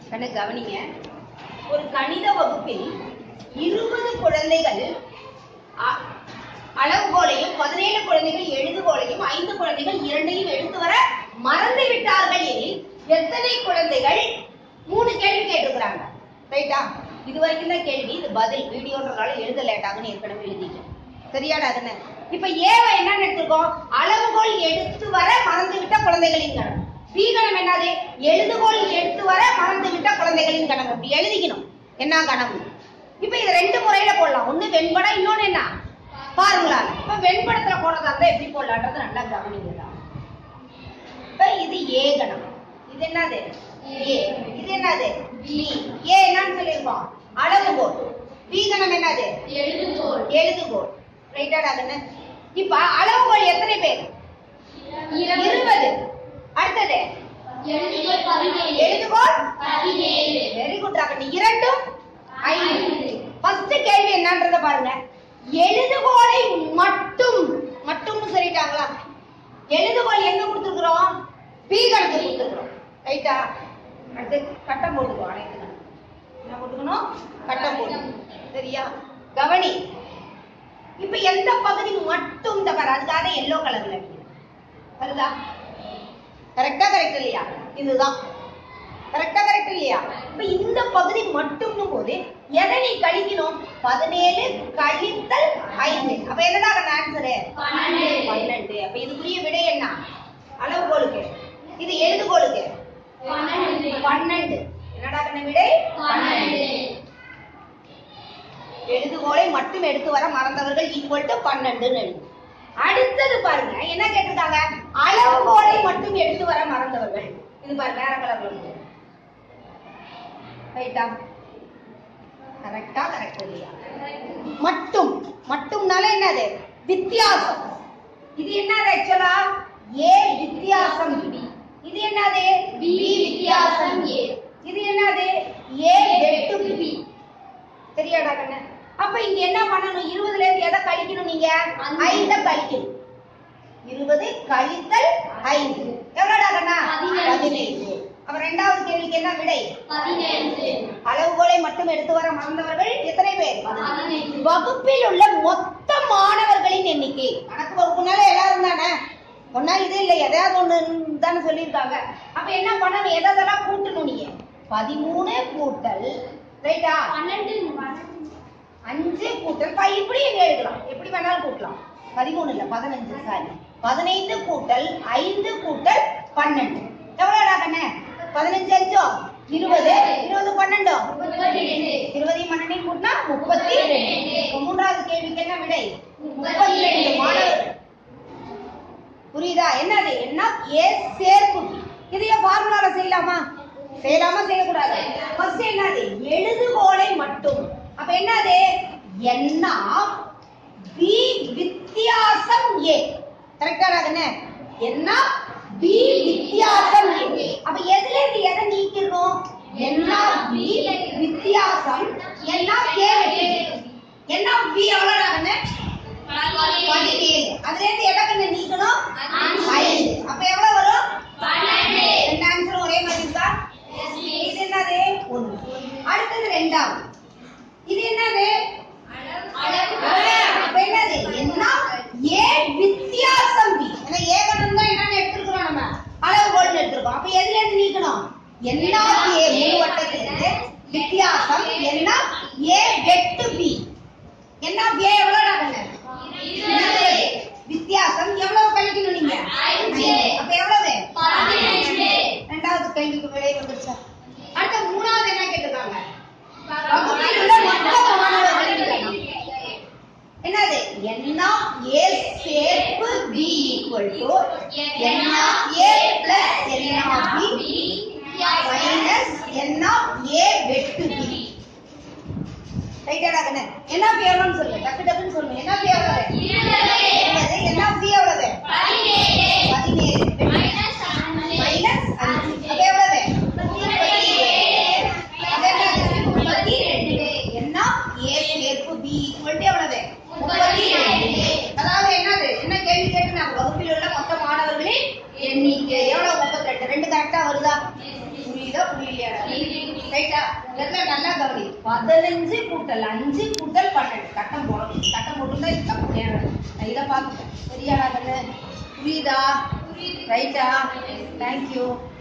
கண்ணு கவனிங்க ஒரு கணித வகுப்பில் இருபது குழந்தைகள் அ- அளவுகோலையும் பதினேழு குழந்தைகள் எழுதுகோலையும் ஐந்து குழந்தைகள் இரண்டையும் எடுத்து வர மறந்து விட்டார்கள் எனில் எத்தனை குழந்தைகள் மூணு கேள்வி கேட்டிருக்கிறாங்க ரைட்டா இது வரைக்கும் தான் கேள்வி இது பதில் வீடியோன்றதால எழுத லேட் ஆகுன்னு ஏற்கனவே எழுதிட்டேன் சரியாடா அதுன்னு இப்ப ஏவை என்ன எடுத்திருக்கோம் அளவுகோல் எடுத்து வர மறந்து விட்ட குழந்தைகளின் கணக்கு பி கணம் என்னது எழுதுகோல் எடுத்து வர மறந்து விட்ட குழந்தைகளின் கணக்கு அப்படி எழுதிக்கணும் என்ன கணக்கு இப்ப இது ரெண்டு முறையில போடலாம் ஒண்ணு வெண்படம் இன்னொன்னு என்ன ஃபார்முலா இப்ப வெண்படத்துல போடுறதா இருந்தா எப்படி போடலான்றது நல்லா கவனிங்க இப்ப இது ஏ கணம் இது என்னது ஏ இது என்னது பி ஏ என்னன்னு சொல்லியிருக்கோம் அளவுகோல் பி கணம் என்னது எழுதுகோல் எழுதுகோல் ரைட்டாடா கண்ணு இப்ப அளவுகோல் எத்தனை பேர் இருபது அடுத்தது எழுதுகோல் பதினேழு எழுதுகோல் பதினேழு வெரி குட் ராகண்ணி இரண்டும் ஐந்து ஃபர்ஸ்ட் கேள்வி என்னன்றத பாருங்க எழுதுகோலை மட்டும் மட்டும்னு சொல்லிட்டாங்களா எழுதுகோல் எங்க கொடுத்துருக்குறோம் பி கணக்கு கொடுத்துருக்குறோம் ரைட்டா அடுத்து கட்டம் போட்டுக்கோ அனைத்து என்ன போட்டுக்கணும் கட்டம் போட்டுக்கணும் சரியா கவனி இப்ப எந்த பகுதி மட்டும் இந்த பாரு அதுக்காக எல்லோ கலர்ல அடிக்கிறேன் வருதா கரெக்டா கரெக்ட் இல்லையா இதுதான் கரெக்டா கரெக்ட் இல்லையா இப்ப இந்த பகுதி மட்டும்னு போது எதை நீ கழிக்கணும் பதினேழு கழித்தல் ஐந்து அப்ப என்னடா ஆன்சரு பன்னெண்டு. பன்னெண்டு அப்ப இதுக்குரிய விடை என்ன அளவுகோலுக்கு இது எழுதுகோலுக்கு பன்னெண்டு பன்னெண்டு என்னடா கண்ண விடை பன்னெண்டு எழுதுகோலை மட்டும் எடுத்து வர மறந்தவர்கள் ஈக்குவல் டு பன்னெண்டுன்னு எழுது அடுத்தது பாருங்க என்ன கேட்டிருக்காங்க அளவுகோலை மட்டும் எடுத்து வர மறந்தவர்கள் இது பாருங்க வேற கலர்ல இருக்கு ரைட்டா கரெக்டா கரெக்ட் இல்லையா மட்டும் மட்டும்னால என்னது வித்தியாசம் இது என்னது ஆக்சுவலா ஏ வித்தியாசம் பி இது என்னது பி வித்தியாசம் ஏ இது என்னது ஏ வெட்டு பி சரியாடா கண்ணு அப்ப இங்க என்ன பண்ணணும் இருபதுல இருந்து எதை கழிக்கணும் நீங்க அஞ்சு. ஐந்த கழிக்கணும் இருபது கழித்தல் ஐந்து எவ்வளோடா கண்ணா பதினேழு. பதினேழு அப்ப ரெண்டாவது கேள்விக்கு என்ன விடை பதினேழு அளவுகோலை மட்டும் எடுத்து வர மறந்தவர்கள் எத்தனை பேர் பதினைந்து. வகுப்பில் உள்ள மொத்த மாணவர்களின் எண்ணிக்கை கணக்கு வகுப்புனால எல்லாரும் தானே ஒன்னா இது இல்ல எதையாவது ஒண்ணு தானே சொல்லியிருக்காங்க அப்ப என்ன பண்ணணும் எதெல்லாம் கூட்டணும் நீங்க பதிமூணு கூட்டல் ரைட்டா பன்னெண்டு அஞ்சு கூட்டல் ப- இப்படி நீங்க எழுதலாம் எப்படி வேணாலும் கூட்டலாம் பதிமூணு இல்ல பதினஞ்சு சாரி பதினைந்து கூட்டல் ஐந்து கூட்டல் பன்னெண்டு எவ்வளோடா கண்ணே பதினஞ்சு அஞ்சோ இருபது இருபது பன்னெண்டோ முப்பத்தி ரெண்டு இருபதையும் பன்னெண்டையும் கூட்டினா முப்பத்தி ரெண்டு இப்ப மூன்றாவது கேள்விக்கு என்ன விடை முப்பத்தி ரெண்டு. மாணவர்கள் புரியுதா என்னது என்ன ஏ சேர்ப்பு பி. இதைய ஃபார்முலால செய்யலாமா செய்யலாமா செய்யக்கூடாது ஃபர்ஸ்ட் என்னது எழுதுகோலை மட்டும் அப்ப என்னது என்ன பி வித்தியாசம் ஏ கரெக்டா என்ன என்ன பி வித்தியாசம் ஏ அப்ப எதுல இருந்து எதை நீக்கிருக்கோம் என்ன பி வித்தியாசம் என்ன ஏ என்ன பி எவ்வளவு பதினேழு அதுல இருந்து எதை கண்ணு நீக்கணும் அஞ்சு. ஐந்து அப்ப எவ்வளவு வரும் பன்னெண்டு. ரெண்டு ஆன்சரும் ஒரே மாதிரி இருக்கா இது என்னது ஒன்று அடுத்தது ரெண்டாவது இது என்னது அப்ப என்னது என்ன ஏ வித்தியாசம் பி ஏன்னா ஏ கணம் தான் என்னன்னு எடுத்துருக்கோம் நம்ம அளவுகோல்னு எடுத்துருக்கோம் அப்ப எதுல இருந்து நீக்கணும் என்ன ஏ மூணு வட்டத்திலிருந்து வித்தியாசம் என்ன ஏ வெட்டு பி என்ன ஏ எவ்வளவு கண்ணு இருபது. வித்தியாசம் எவ்வளவு கழிக்கணும் நீங்க ஐந்து. அப்ப எவ்வளவு பதினைந்து. ரெண்டாவது கேள்விக்கு விடை வந்துருச்சா அடுத்த மூணாவது என்ன கேட்டிருக்காங்க வகுப்பில் உள்ள மொத்த மாணவர்களின் எண்ணிக்கை. என்னது என்ன ஏ சேர்ப்பு பி ஈக்குவல் டு என்ன ஏ பிளஸ் என்ன பி மைனஸ் என்ன ஏ வெட்டு பி ரைட்டாடா கண்ணு என்ன பி எவ்வளோன்னு சொல்லு டக்கு டக்குன்னு சொல்லு என்ன பி எவ்வளவு என்னது என்ன பி எவ்வளவு பதினேழு மைனஸ் அஞ்சு அப்ப எவ்வளவு அது என்னது? முப்பத்தி ரெண்டு. என்ன ஏ சேர்ப்பு பி ஈக்குவல் எவ்வளவு முப்பத்தி ரெண்டு. அதாவது என்னது என்ன கேள்வி கேட்டு நான் வகுப்பில் உள்ள மொத்த மாணவர்களின் எண்ணிக்கை எவ்வளவு முப்பத்தி ரெண்டு ரெண்டு கரெக்டா வருதா புரியுதா புரியலையா ரைட்டா எல்லாம் நல்லா கவனி பதினஞ்சு கூட்டல் அஞ்சு கூட்டல் பன்னெண்டு கட்டம் போடணும் கட்டம் போட்டுதான் இது தப்பு நேரம் நான் இதை பார்த்துட்டேன் சரியாடா கண்ணு புரியுதா ரைட்டா தேங்க்யூ